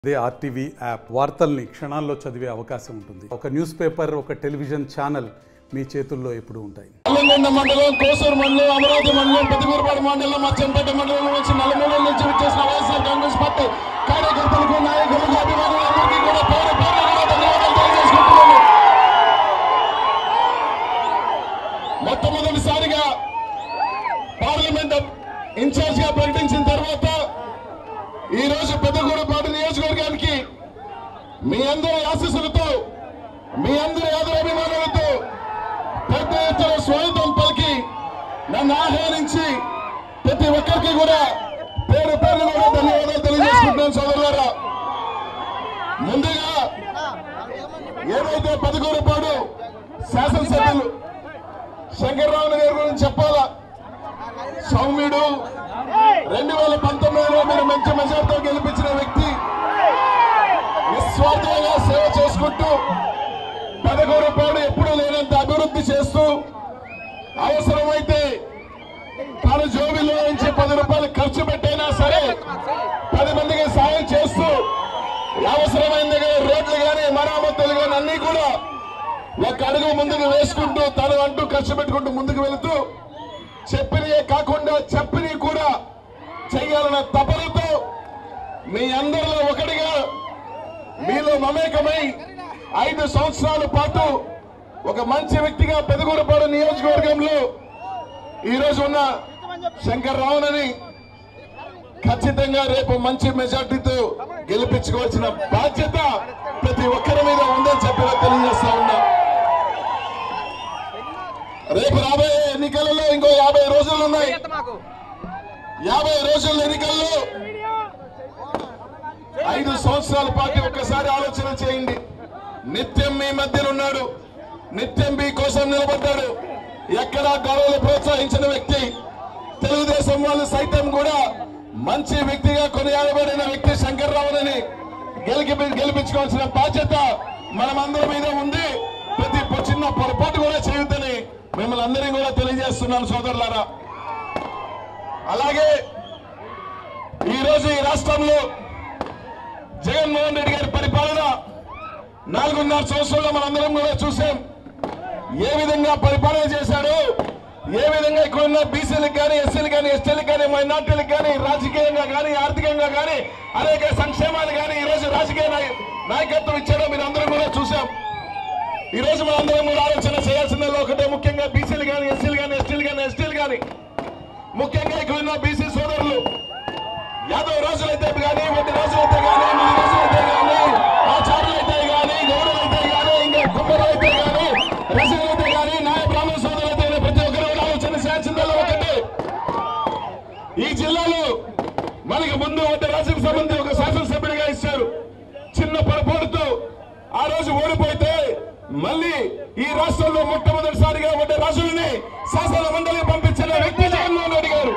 అదే RTV app వార్తల్ని క్షణాల్లో చదివే అవకాశం ఉంటుంది ఒక న్యూస్ పేపర్ ఒక టెలివిజన్ ఛానల్ మీ చేతుల్లో ఎప్పుడూ ఉంటాయి నల్లగొండ మండలం కోసూరు మండలం అమరావతి మండలం పెద్దగూరుపాడు మండలం అచ్చంపేట మండలం నుంచి నలుమూలల నుంచి వచ్చేసిన వైఎస్ఆర్ కాంగ్రెస్ పార్టీ కార్యకర్తలకు నాయకులకు అభిమానులందరికీ కూడా పేరు పేరు కూడా ధన్యవాదాలు తెలియజేసుకుంటున్నాను మొట్టమొదటిసారిగా పార్లమెంట్ ఇన్ఛార్జ్ గా ప్రకటించిన తర్వాత ఈ రోజు పెద్దగూరుపాడు నియోజకవర్గానికి మీ అందరి ఆశీస్సులతో మీ అందరి ఆదరాభిమానులతో పెద్ద ఎత్తున స్వాగతం పలికి నన్ను ఆహ్వానించి ప్రతి ఒక్కరికి కూడా పేరు పేరు కూడా ధన్యవాదాలు తెలియజేసుకుంటున్నాను సోదరులారా ముందుగా ఏదైతే పదకూరుపాడు శాసనసభ్యులు శంకర్రావు గారి గురించి చెప్పాలా సౌమ్యుడు రెండు వేల పంతొమ్మిదిలో మీరు మంచి మెజార్టీతో గెలిపించిన వ్యక్తి నిస్వార్థంగా సేవ చేసుకుంటూ పెదగూరుపాడు ఎప్పుడూ లేనంత అభివృద్ధి చేస్తూ అవసరమైతే తన జోబిలో నుంచి పది రూపాయలు ఖర్చు పెట్టైనా సరే పది మందికి సాయం చేస్తూ అవసరమైన దగ్గర రోడ్లు కానీ మరామతులు కానీ అన్ని కూడా ఒక అడుగు ముందుకు వేసుకుంటూ తను అంటూ ఖర్చు పెట్టుకుంటూ ముందుకు వెళుతూ చెప్పినయే కాకుండా చెప్పినవి కూడా చేయాలన్న తపనతో మీ అందరిలో ఒకటిగా మీలో మమేకమై ఐదు సంవత్సరాల పాటు ఒక మంచి వ్యక్తిగా పెదగూరపాడు నియోజకవర్గంలో ఈ రోజు ఉన్న శంకర్ రావునని ఖచ్చితంగా రేపు మంచి మెజార్టీతో గెలిపించుకోవాల్సిన బాధ్యత ప్రతి ఒక్కరి మీద ఉందని చెప్పి తెలియజేస్తా ఉన్నా రేపు రాబోయే ఎన్నికలలో ఇంకో యాభై రోజులు ఉన్నాయి యాభై రోజుల ఎన్నికల్లో ఐదు సంవత్సరాల పాటు ఒక్కసారి ఆలోచన చేయండి నిత్యం మీ మధ్యన ఉన్నాడు నిత్యం మీ కోసం నిలబడ్డాడు ఎక్కడా గొడవలు ప్రోత్సహించిన వ్యక్తి తెలుగుదేశం వాళ్ళు సైతం కూడా మంచి వ్యక్తిగా కొనియాడబడిన వ్యక్తి శంకర్రావునని గెలిపి గెలిపించుకోవాల్సిన బాధ్యత మనమందరి మీద ఉంది ప్రతి చిన్న పొరపాటు కూడా చేయొద్దని మిమ్మల్ని అందరినీ కూడా తెలియజేస్తున్నాను సోదరులారా అలాగే ఈ రోజు ఈ రాష్ట్రంలో జగన్మోహన్ రెడ్డి గారి పరిపాలన నాలుగున్నర సంవత్సరంలో మనందరం కూడా చూసాం ఏ విధంగా పరిపాలన చేశాడు ఏ విధంగా ఇక్కడ ఉన్న బీసీలకు కానీ ఎస్సీలకు కానీ ఎస్టీలకు కానీ మైనార్టీలకు కానీ రాజకీయంగా కానీ ఆర్థికంగా కానీ అనేక సంక్షేమాలు కానీ ఈ రోజు రాజకీయ నాయ- నాయకత్వం ఇచ్చాడో మీరు అందరం కూడా చూసాం ఈ రోజు మనందరం కూడా ఆలోచన చేయాల్సిందల్లా ఒకటే ముఖ్యంగా బీసీలు కానీ ఎస్సీలు కానీ ఎస్టీలు కానీ ఎస్టీలు కానీ ముఖ్యంగా ఇక్కడ ఉన్న బీసీ సోదరులు యాదవ్ రోజులైతే కానీ వంటి రోజులైతే కానీ మూడు రోజులైతే కానీ ఆచార్యులైతే కానీ గౌడలైతే కానీ ఇంకా కుమ్మరైతే కానీ రసలైతే కానీ నాయ బ్రాహ్మణ సోదరులైతే కానీ ప్రతి ఒక్కరు కూడా ఆలోచన చేయాల్సిందల్లా ఒకటే ఈ జిల్లాలో మనకి ముందు ఒక రాష్ట్రకు సంబంధించి ఒక శాసనసభ్యుడిగా ఇచ్చారు చిన్న పొరపాటుతో ఆ రోజు ఓడిపోతే మళ్ళీ ఈ రాష్ట్రంలో మొట్టమొదటిసారిగా ఒక రాజులని శాసన మండలికి పంపించిన వ్యక్తి జగన్మోహన్ రెడ్డి గారు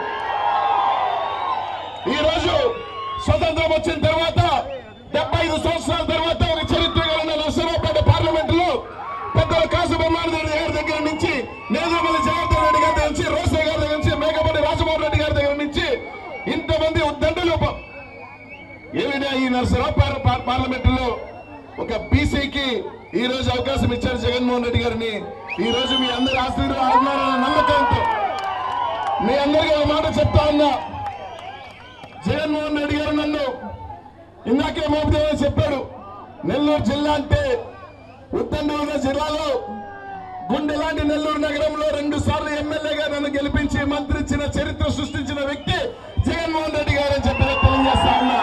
ఈ రోజు స్వతంత్రం వచ్చిన తర్వాత డెబ్బై ఐదు సంవత్సరాల తర్వాత ఒక చరిత్ర కలిగిన నర్సరావుపేట పార్లమెంట్ లో పెద్దల కాసు బ్రహ్మానంద గారి దగ్గర నుంచి నేదుమల్లి జనార్దన్ రెడ్డి గారి దగ్గర నుంచి రోసే గారి దగ్గర నుంచి మేకపాటి రాజమోహన్ రెడ్డి గారి దగ్గర నుంచి ఇంతమంది ఉద్దండులు ప- ఏమిటా ఈ నర్సరావు పార్- పార్- పార్లమెంట్ లో ఒక బీసీకి ఈ రోజు అవకాశం ఇచ్చారు జగన్మోహన్ రెడ్డి గారిని ఈ రోజు మీ అందరి ఆశీర్వాదం నమ్మకంతో మీ అందరికీ ఒక మాట చెప్తా ఉన్నా జగన్మోహన్ రెడ్డి గారు నన్ను ఇందాకే మోపిదేవని చెప్పాడు నెల్లూరు జిల్లా అంటే ఉత్తర జిల్లాలో గుండె లాంటి నెల్లూరు నగరంలో రెండు సార్లు ఎమ్మెల్యేగా నన్ను గెలిపించి మంత్రి ఇచ్చిన చరిత్ర సృష్టించిన వ్యక్తి జగన్మోహన్ రెడ్డి గారు అని చెప్పి తెలియజేస్తా ఉన్నా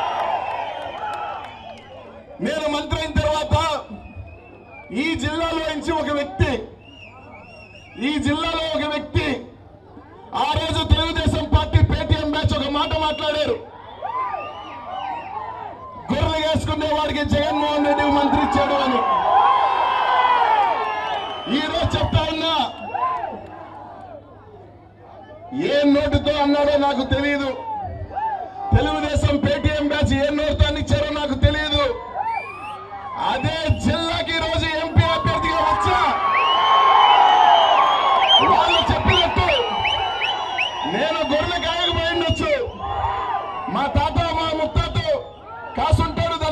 నేను మంత్రి అయిన తర్వాత ఈ జిల్లాలో నుంచి ఒక వ్యక్తి ఈ జిల్లాలో ఒక వ్యక్తి ఆ రోజు తెలుగుదేశం పార్టీ పేటీఎం బ్యాచ్ ఒక మాట మాట్లాడారు గొర్రెలు వేసుకునే వాడికి జగన్మోహన్ రెడ్డి మంత్రి ఇచ్చాడు అని ఈ రోజు చెప్తా ఉన్నా ఏ నోటుతో అన్నాడో నాకు తెలియదు తెలుగుదేశం పేటీఎం బ్యాచ్ ఏ నోటుతో అని ఇచ్చారో నాకు తెలియదు అదే జిల్లాకి ఈ రోజు ఎంపీ అభ్యర్థిగా వచ్చా వాళ్ళు చెప్పినట్టు నేను గొర్రెలు కాయకపోయిండొచ్చు మా తాత మా ముత్తాత కాసుంటాడు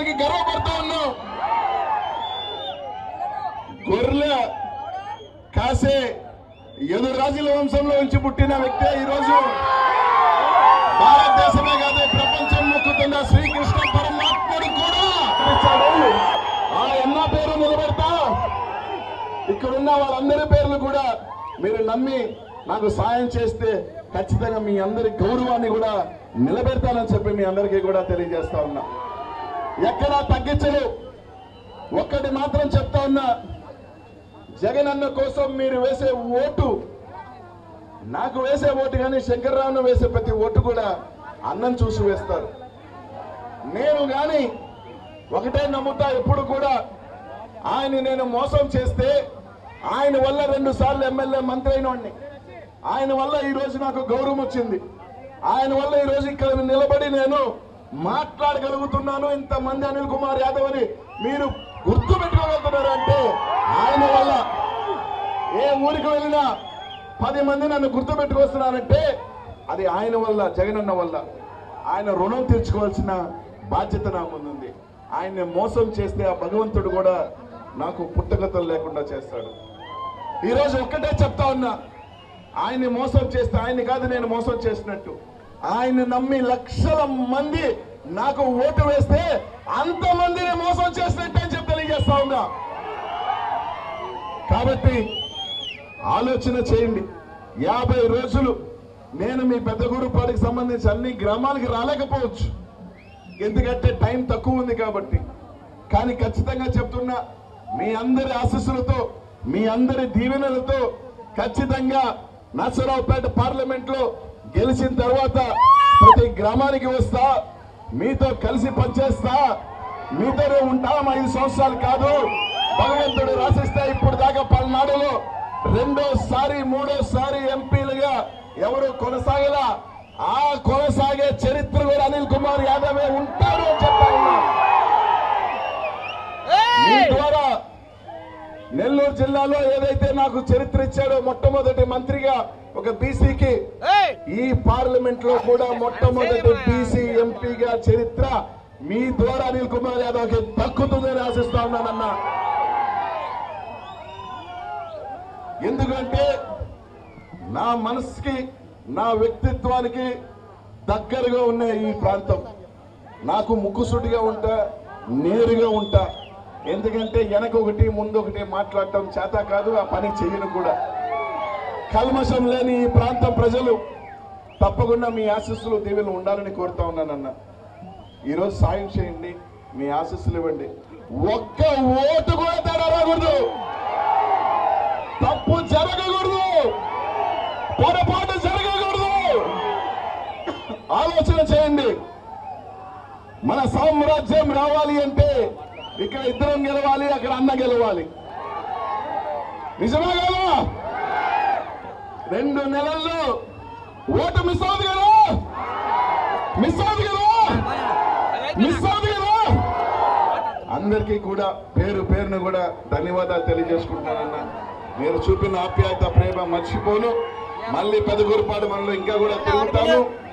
గొర్రెల కాసే ఎదురు రాజుల వంశంలో నుంచి పుట్టిన వ్యక్తే ఈరోజు భారతదేశమే కాదు ప్రపంచం మొక్కుతున్న శ్రీకృష్ణ పరమాత్ముడు కూడా ఇచ్చాడు. ఆ ఎన్న పేరు నిలబెడతా ఇక్కడున్న వాళ్ళందరి పేర్లు కూడా మీరు నమ్మి నాకు సాయం చేస్తే ఖచ్చితంగా మీ అందరి గౌరవాన్ని కూడా నిలబెడతానని చెప్పి మీ అందరికీ కూడా తెలియజేస్తా ఉన్నా ఎక్కడా తగ్గించరు ఒక్కటి మాత్రం చెప్తా ఉన్నా జగనన్న కోసం మీరు వేసే ఓటు నాకు వేసే ఓటు కానీ శంకర్రావును వేసే ప్రతి ఓటు కూడా అన్నం చూసి వేస్తారు నేను కానీ ఒకటే నమ్ముతా ఎప్పుడు కూడా ఆయన నేను మోసం చేస్తే ఆయన వల్ల రెండు సార్లు ఎమ్మెల్యే మంత్రి అయినోడిని ఆయన వల్ల ఈ రోజు నాకు గౌరవం వచ్చింది ఆయన వల్ల ఈ రోజు ఇక్కడ నిలబడి నేను మాట్లాడగలుగుతున్నాను ఇంతమంది అనిల్ కుమార్ యాదవ్ అని మీరు గుర్తు పెట్టుకోగలుగుతున్నారు అంటే ఆయన వల్ల ఏ ఊరికి వెళ్ళినా పది మంది నన్ను గుర్తు పెట్టుకొస్తున్నారంటే అది ఆయన వల్ల జగనన్న వల్ల ఆయన రుణం తీర్చుకోవాల్సిన బాధ్యత నా ముందుంది ఆయన్ని మోసం చేస్తే ఆ భగవంతుడు కూడా నాకు పుట్టగతులు లేకుండా చేస్తాడు ఈరోజు ఒక్కటే చెప్తా ఉన్నా ఆయన్ని మోసం చేస్తే ఆయన్ని కాదు నేను మోసం చేసినట్టు ఆయన్ని నమ్మి లక్షల మంది నాకు ఓటు వేస్తే అంతమందిని మోసం చేసినట్టు అని చెప్పి తెలియజేస్తా ఉన్నా కాబట్టి ఆలోచన చేయండి యాభై రోజులు నేను మీ పెద్దగూరుపాడికి సంబంధించి అన్ని గ్రామాలకి రాలేకపోవచ్చు ఎందుకంటే టైం తక్కువ ఉంది కాబట్టి కానీ ఖచ్చితంగా చెప్తున్నా మీ అందరి ఆశీస్సులతో మీ అందరి దీవెనలతో ఖచ్చితంగా నర్సరావుపేట పార్లమెంట్ లో గెలిచిన తర్వాత ప్రతి గ్రామానికి వస్తా మీతో కలిసి పనిచేస్తా మీతోనే ఉంటాం ఐదు సంవత్సరాలు కాదు భగవంతుడు రాసిస్తే ఇప్పుడు దాకా పల్నాడులో రెండోసారి మూడోసారి ఎంపీలుగా ఎవరు కొనసాగలా ఆ కొనసాగే చరిత్ర కూడా అనిల్ కుమార్ యాదవే ఉంటారు అని చెప్పా ఉన్నా. మీ ద్వారా నెల్లూరు జిల్లాలో ఏదైతే నాకు చరిత్ర ఇచ్చాడో మొట్టమొదటి మంత్రిగా ఒక బీసీకి ఈ పార్లమెంట్ లో కూడా మొట్టమొదటి బీసీ ఎంపీగా చరిత్ర మీ ద్వారా అనిల్ కుమార్ యాదవ్ కి దక్కుతుందని ఆశిస్తా ఉన్నానన్నా ఎందుకంటే నా మనసుకి నా వ్యక్తిత్వానికి దగ్గరగా ఉన్న ఈ ప్రాంతం నాకు ముక్కుసూటిగా ఉంటా నేరుగా ఉంటా ఎందుకంటే వెనక ఒకటి ముందు ఒకటి మాట్లాడటం చేత కాదు ఆ పని చెయ్యను కూడా కల్మషం లేని ఈ ప్రాంతం ప్రజలు తప్పకుండా మీ ఆశీస్సులు దీవెలు ఉండాలని కోరుతా ఉన్నానన్న ఈరోజు సాయం చేయండి మీ ఆశీస్సులు ఇవ్వండి ఒక్క ఓటు కూడా తేడా రాకూడదు తప్పు జరగకూడదు పొరపాటు జరగకూడదు ఆలోచన చేయండి మన సామ్రాజ్యం రావాలి అంటే ఇక్కడ ఇద్దరం గెలవాలి అక్కడ అన్న గెలవాలి నిజమే కదా రెండు నెలల్లో ఓటు మిస్ అవుతుంది కదా మిస్ అవుతుంది కదా మిస్ అవుతుంది కదా అందరికీ కూడా పేరు పేరును కూడా ధన్యవాదాలు తెలియజేసుకుంటున్నానన్న మీరు చూపిన ఆప్యాయత ప్రేమ మర్చిపోను మళ్ళీ పెదగురుపాడు మనలో ఇంకా కూడా తిరుగుతాను